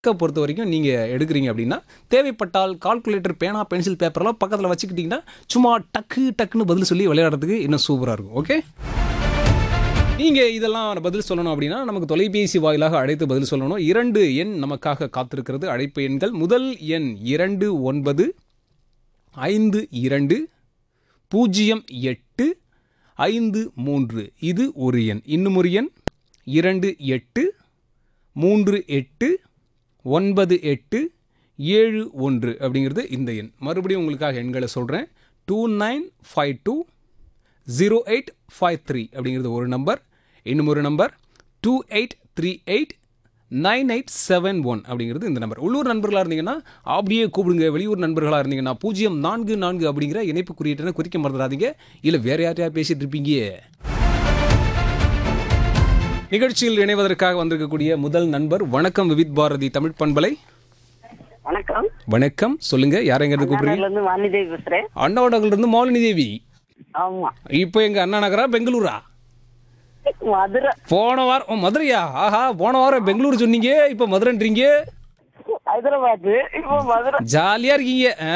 கணக்கை பொறுத்த வரைக்கும் நீங்கள் எடுக்கிறீங்க அப்படின்னா தேவைப்பட்டால் கால்குலேட்டர் பேனா பென்சில் பேப்பர்லாம் பக்கத்தில் வச்சுக்கிட்டிங்கன்னா சும்மா டக்கு டக்குன்னு பதில் சொல்லி விளையாடுறதுக்கு இன்னும் சூப்பராக இருக்கும் ஓகே நீங்கள் இதெல்லாம் பதில் சொல்லணும் அப்படின்னா நமக்கு தொலைபேசி வாயிலாக அழைத்து பதில் சொல்லணும் இரண்டு எண் நமக்காக காத்திருக்கிறது அழைப்பு எண்கள் முதல் எண் இரண்டு ஒன்பது ஐந்து இரண்டு பூஜ்ஜியம் எட்டு ஐந்து மூன்று இது ஒரு எண் இன்னும் ஒரு எண் இரண்டு எட்டு மூன்று எட்டு ஒன்பது எட்டு ஏழு ஒன்று அப்படிங்கிறது இந்த எண் மறுபடியும் உங்களுக்காக எண்களை சொல்கிறேன் two nine five two zero eight five three அப்படிங்கிறது ஒரு நம்பர் இன்னும் ஒரு number two eight three eight nine eight seven one அப்படிங்கிறது இந்த நம்பர் உள்ளூர் நண்பர்களாக இருந்தீங்கன்னா அப்படியே கூப்பிடுங்க வெளியூர் நண்பர்களாக இருந்தீங்கன்னா பூஜ்ஜியம் நான்கு நான்கு அப்படிங்கிற இணைப்பு குறியீட்டை குறிக்க மறந்துடாதீங்க இல்லை வேற யார்ட்டையா பேசிட்டு இருப்பீங்க நிகழ்ச்சியில் இணைவதற்காக வந்திருக்கக்கூடிய முதல் நண்பர் வணக்கம் விவித் பாரதி தமிழ் பண்பலை வணக்கம் வணக்கம் சொல்லுங்க யாரைங்கிறது கூப்பிடுறீங்க நாகர்ல இருந்து வாணிதேவி பேசுறேன் அண்ணாவடகுல இருந்து மாலினி தேவி ஆமா இப்போ எங்க அண்ணா நகரா பெங்களூரா மதுரை போன வாரம் ஓ, மதுரையா ஆஹா போன வாரம் பெங்களூர் சொன்னீங்க இப்போ மதுரைன்றீங்க ஹைதராபாத் இப்போ மதுரை ஜாலியா இருக்கீங்க ஆ?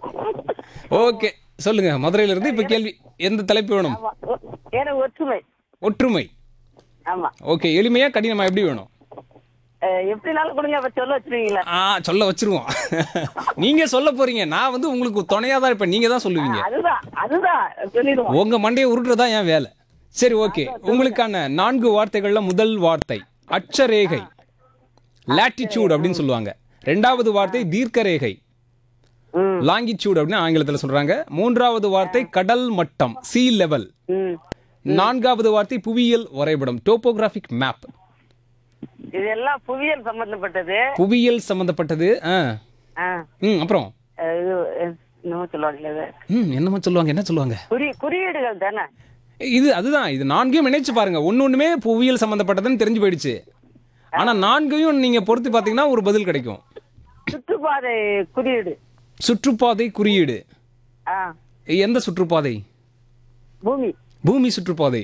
ஓகே சொல்லுங்க மதுரையில இருந்து இப்போ கேள்வி எந்த தலைப்பு வேணும் ஆமா. ஒ- எனக்கு ஒற்றுமை ஒற்றுமை ஆமா ஓகே எளிமையா கடினமா எப்படி வேணும் அஹ், எப்படினாலும் கொடுங்க அப்ப சொல்ல வச்சிருவீங்களா ஆ சொல்ல வச்சிருவோம் நீங்க சொல்ல போறீங்க நான் வந்து உங்களுக்கு துணையா தான் இருப்பேன் நீங்க தான் சொல்லுவீங்க அதுதான் அதுதான் சொல்லிடுவோம் உங்க மண்டையை உருட்டுறதா என் வேலை சரி ஓகே உங்களுக்கான நான்கு வார்த்தைகள்ல முதல் வார்த்தை அட்சரேகை லாட்டிடியூட் அப்படின்னு சொல்லுவாங்க ரெண்டாவது வார்த்தை தீர்க்கரேகை ம் லாங்கிடியூட் அப்படின்னு ஆங்கிலத்தில் சொல்றாங்க மூன்றாவது வார்த்தை கடல் மட்டம் சி லெவல் ம் நான்காவது வார்த்தை புவியியல் வரைபடம் டோபோகிராஃபிக் மேப் இதெல்லாம் புவியியல் சம்பந்தப்பட்டது புவியியல் சம்பந்தப்பட்டது ஆ ஆ, ம் அப்புறம் அஹ், இது அஹ், என்னமோ சொல்லுவாங்களே இது. ம் என்னமோ சொல்லுவாங்க என்ன சொல்லுவாங்க குறி குறியீடுகள் தானே இது அதுதான் இது நான்கையும் நினைச்சு பாருங்க ஒன்று ஒன்றுமே புவியியல் சம்பந்தப்பட்டதுன்னு தெரிஞ்சு போயிடுச்சு ஆனா நான்கையும் நீங்க பொறுத்து பார்த்தீங்கன்னா ஒரு பதில் கிடைக்கும் சுற்றுப்பாதை குறியீடு சுற்றுப்பாதை குறியீடு ஆ எந்த சுற்றுப்பாதை பூமி பூமி சுற்றுப்பாதை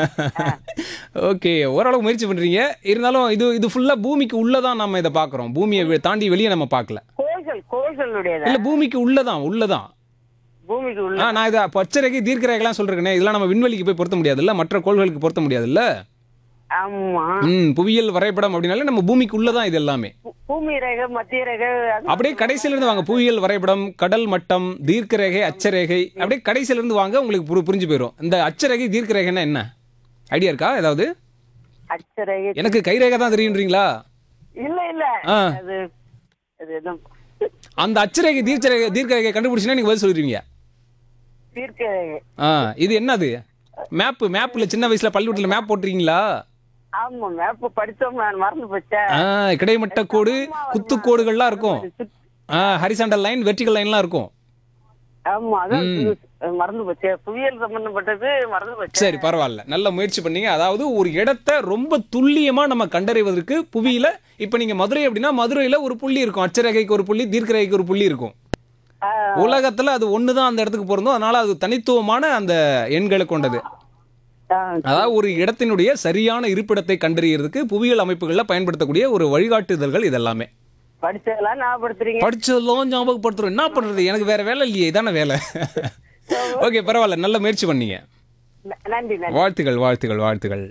ஓகே ஓரளவு முயற்சி பண்றீங்க இருந்தாலும் இது இது ஃபுல்லா பூமிக்கு உள்ளதான் நம்ம இதை பார்க்குறோம் பூமியை வெ- தாண்டி வெளியே நம்ம பார்க்கல கோள்கள் கோள்களுடையதா இல்ல பூமிக்கு உள்ளதான் உள்ளதான் பூமிக்கு உள்ள ஆ நான் இதை பச்சரேகை தீர்க்கரேகைலாம் சொல்றேனே இதெல்லாம் நம்ம விண்வெளிக்கு போய் பொருத்த முடியாதுல்ல மற்ற கோள்களுக்கு பொருத்த முடியாதுல்ல ஆமா ம் புவியியல் வரைபடம் அப்படின்னாலே நம்ம பூமிக்கு உள்ளதான் இது எல்லாமே பூ- பூமி ரேகை மத்திய ரேகை அது- அப்படியே கடைசியில இருந்து வாங்க புவியியல் வரைபடம் கடல் மட்டம் தீர்க்கரேகை அச்சரேகை அப்படியே கடைசியில இருந்து வாங்க உங்களுக்கு புரி- புரிஞ்சு போயிடும் இந்த அச்சரேகை தீர்க்கரேகைன்னா என்ன ஐடியா இருக்கா ஏதாவது அச்சரேகை எனக்கு கைரேகை தான் தெரியுன்றீங்களா இல்ல இல்ல ஆ. அது அது என்ன அந்த அச்சரேகை தீர்க்கரேகை தீர்க்கரேகை கண்டுபிடிச்சினா நீங்க பதில் சொல்லிடுவீங்க தீர்க்க ரேகை ஆ இது என்னது மேப் மேப்ல சின்ன வயசுல பள்ளிக்கூடத்துல மேப் போட்டிருக்கீங்களா ஆமா மேப் படிச்சோம் நான் மறந்து போச்சேன் ஆ கிடைமட்ட கோடு குத்துக்கோடுகள்லாம் இருக்கும் ஆ ஹரிசாண்டல் லைன் வெர்டிகல் லைன்லாம் இருக்கும் ஆமா அதான் மறந்து போச்சு புவியியல் சம்பந்தப்பட்டது மறந்து போச்சு சரி பரவாயில்ல நல்ல முயற்சி பண்ணீங்க அதாவது ஒரு இடத்த ரொம்ப துல்லியமா நம்ம கண்டறிவதற்கு புவியில இப்ப நீங்க மதுரை அப்படின்னா மதுரையில ஒரு புள்ளி இருக்கும் அச்சரேகைக்கு ஒரு புள்ளி தீர்க்கரேகைக்கு ஒரு புள்ளி இருக்கும் ஆ, உலகத்துல அது ஒண்ணுதான் அந்த இடத்துக்கு பொருந்தும் அதனால அது தனித்துவமான அந்த எண்களை கொண்டது ஆ, அதாவது ஒரு இடத்தினுடைய சரியான இருப்பிடத்தை கண்டறியறதுக்கு புவியியல் அமைப்புகள்ல பயன்படுத்தக்கூடிய ஒரு வழிகாட்டுதல்கள் இதெல்லாமே படிச்சதெல்லாம் ஞாபகப்படுத்துறீங்க படிச்சதெல்லாம் ஞாபகப்படுத்துறோம் என்ன பண்றது எனக்கு வேற வேலை இல்லையே இதான வேலை ஓகே பரவாயில்ல நல்ல முயற்சி பண்ணீங்க ந- நன்றி நன்றி வாழ்த்துகள் வாழ்த்துகள் வாழ்த்துகள்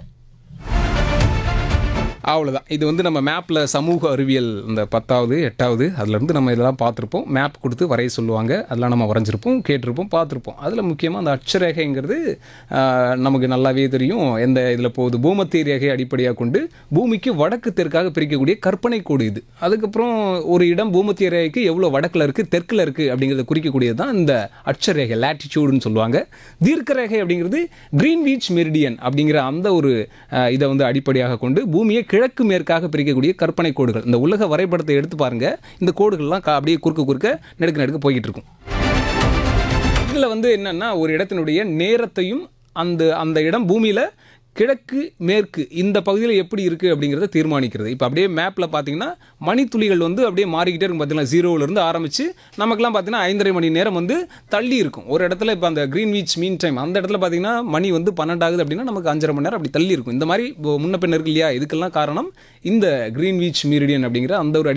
அவ்வளோதான் இது வந்து நம்ம மேப்பில் சமூக அறிவியல் இந்த பத்தாவது எட்டாவது அதுலேருந்து நம்ம இதெல்லாம் பார்த்துருப்போம் மேப் கொடுத்து வரைய சொல்லுவாங்க அதெல்லாம் நம்ம வரைஞ்சிருப்போம் கேட்டிருப்போம் பார்த்துருப்போம் அதில் முக்கியமாக அந்த அட்சரேகைங்கிறது ஆஹ், நமக்கு நல்லாவே தெரியும் எந்த இதில் போகுது பூமத்திய ரேகை அடிப்படையாக கொண்டு பூமிக்கு வடக்கு தெற்காக பிரிக்கக்கூடிய கற்பனை கோடு இது அதுக்கப்புறம் ஒரு இடம் பூமத்திய ரேகைக்கு எவ்வளோ வடக்கில் இருக்குது தெற்கில் இருக்குது அப்படிங்கிறத குறிக்கக்கூடியது தான் இந்த அட்சரேகை லாட்டிடியூடுன்னு சொல்லுவாங்க தீர்க்கரேகை அப்படிங்கிறது கிரீன்வீச் மெரிடியன் அப்படிங்கிற அந்த ஒரு அஹ், இதை வந்து அடிப்படையாக கொண்டு பூமியை கிழக்கு மேற்காக பிரிக்கக்கூடிய கற்பனை கோடுகள் இந்த உலக வரைபடத்தை எடுத்து பாருங்க இந்த கோடுகள்லாம் கா- அப்படியே குறுக்க குறுக்க நெடுக்க நெடுக்க போய்கிட்டு இருக்கும் இதில் வந்து என்னன்னா ஒரு இடத்தினுடைய நேரத்தையும் அந்த அந்த இடம் பூமியில் கிழக்கு மேற்கு இந்த பகுதியில் எப்படி இருக்குது அப்படிங்கிறத தீர்மானிக்கிறது இப்போ அப்படியே மேப்பில் பார்த்தீங்கன்னா மணித்துளிகள் வந்து அப்படியே மாறிக்கிட்டே இருக்கும் பார்த்தீங்கன்னா ஜீரோவிலேருந்து ஆரம்பித்து நமக்குலாம் பார்த்தீங்கன்னா ஐந்தரை மணி நேரம் வந்து தள்ளி இருக்கும் ஒரு இடத்துல இப்போ அந்த க்ரீன்விச் மீன் டைம் அந்த இடத்துல பார்த்தீங்கன்னா மணி வந்து பன்னெண்டாகுது அப்படின்னா நமக்கு அஞ்சரை மணி நேரம் அப்படி தள்ளி இருக்கும் இந்த மாதிரி இப்போ முன்ன பின்ன இருக்கு இல்லையா இதுக்கெல்லாம் காரணம் இந்த க்ரீன்விச் மீரிடியன் அப்படிங்கிற அந்த ஒரு